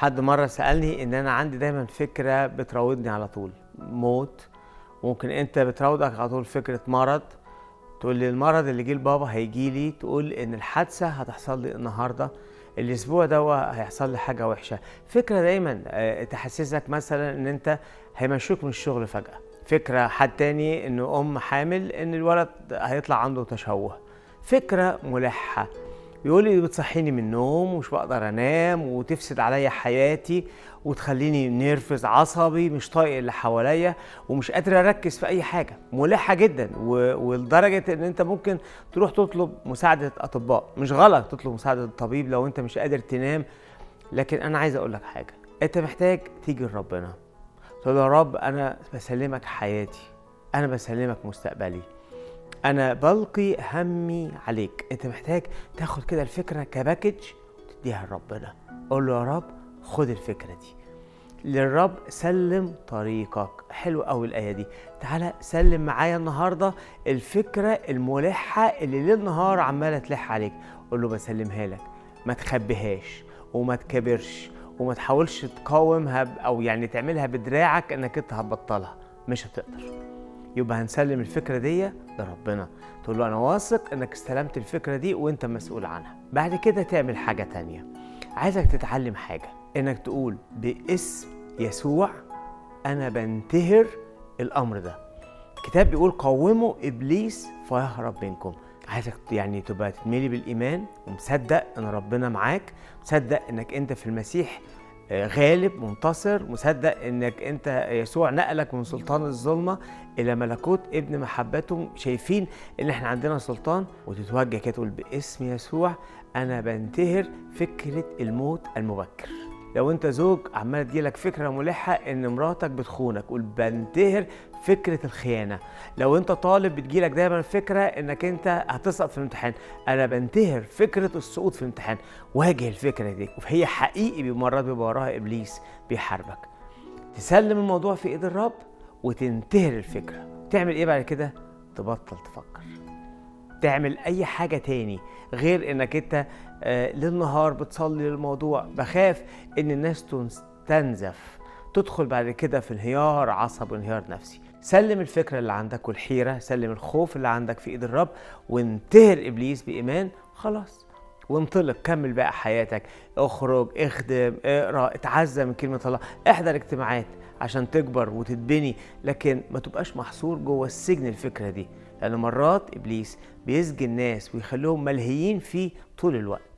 حد مرة سألني إن أنا عندي دايما فكرة بتراودني على طول موت ممكن أنت بتراودك على طول فكرة مرض تقول لي المرض اللي جه لبابا هيجي لي تقول إن الحادثة هتحصل لي النهاردة الأسبوع ده هيحصل لي حاجة وحشة فكرة دايما آه، تحسسك مثلا إن أنت هيمشوك من الشغل فجأة فكرة حد تاني إن أم حامل إن الولد هيطلع عنده تشوه فكرة ملحة يقول لي بتصحيني من النوم ومش بقدر انام وتفسد عليا حياتي وتخليني نرفز عصبي مش طايق اللي حواليا ومش قادر اركز في اي حاجه ملحه جدا و... ولدرجه ان انت ممكن تروح تطلب مساعده اطباء مش غلط تطلب مساعده الطبيب لو انت مش قادر تنام لكن انا عايز اقول لك حاجه انت محتاج تيجي لربنا تقول يا رب انا بسلمك حياتي انا بسلمك مستقبلي انا بلقي همي عليك انت محتاج تاخد كده الفكره كباكج وتديها لربنا قول له يا رب خد الفكره دي للرب سلم طريقك حلو قوي الايه دي تعالى سلم معايا النهارده الفكره الملحه اللي ليل نهار عماله تلح عليك قول له بسلمها لك ما تخبيهاش وما تكبرش وما تحاولش تقاومها ب- او يعني تعملها بدراعك انك انت هتبطلها مش هتقدر يبقى هنسلم الفكره دي لربنا تقول له انا واثق انك استلمت الفكره دي وانت مسؤول عنها بعد كده تعمل حاجه تانية عايزك تتعلم حاجه انك تقول باسم يسوع انا بنتهر الامر ده الكتاب بيقول قوموا ابليس فيهرب منكم عايزك يعني تبقى تتملي بالايمان ومصدق ان ربنا معاك مصدق انك انت في المسيح آه، غالب منتصر مصدق انك انت يسوع نقلك من سلطان الظلمه الى ملكوت ابن محبته شايفين ان احنا عندنا سلطان وتتوجه كده تقول باسم يسوع انا بنتهر فكره الموت المبكر لو انت زوج عمال تجيلك فكره ملحه ان مراتك بتخونك قول بنتهر فكره الخيانه لو انت طالب بتجيلك دايما فكره انك انت هتسقط في الامتحان انا بنتهر فكره السقوط في الامتحان واجه الفكره دي وهي حقيقي مرات بيبقى وراها ابليس بيحاربك تسلم الموضوع في ايد الرب وتنتهر الفكره تعمل ايه بعد كده تبطل تفكر تعمل اي حاجه تاني غير انك انت آه، ليل نهار بتصلي للموضوع بخاف ان الناس تستنزف تدخل بعد كده في انهيار عصبي وانهيار نفسي سلم الفكره اللي عندك والحيره سلم الخوف اللي عندك في ايد الرب وانتهر ابليس بايمان خلاص وانطلق كمل بقى حياتك اخرج اخدم اقرا اتعزى من كلمه الله احضر اجتماعات عشان تكبر وتتبني لكن ما تبقاش محصور جوه السجن الفكره دي لان مرات ابليس بيسجن ناس ويخليهم ملهيين فيه طول الوقت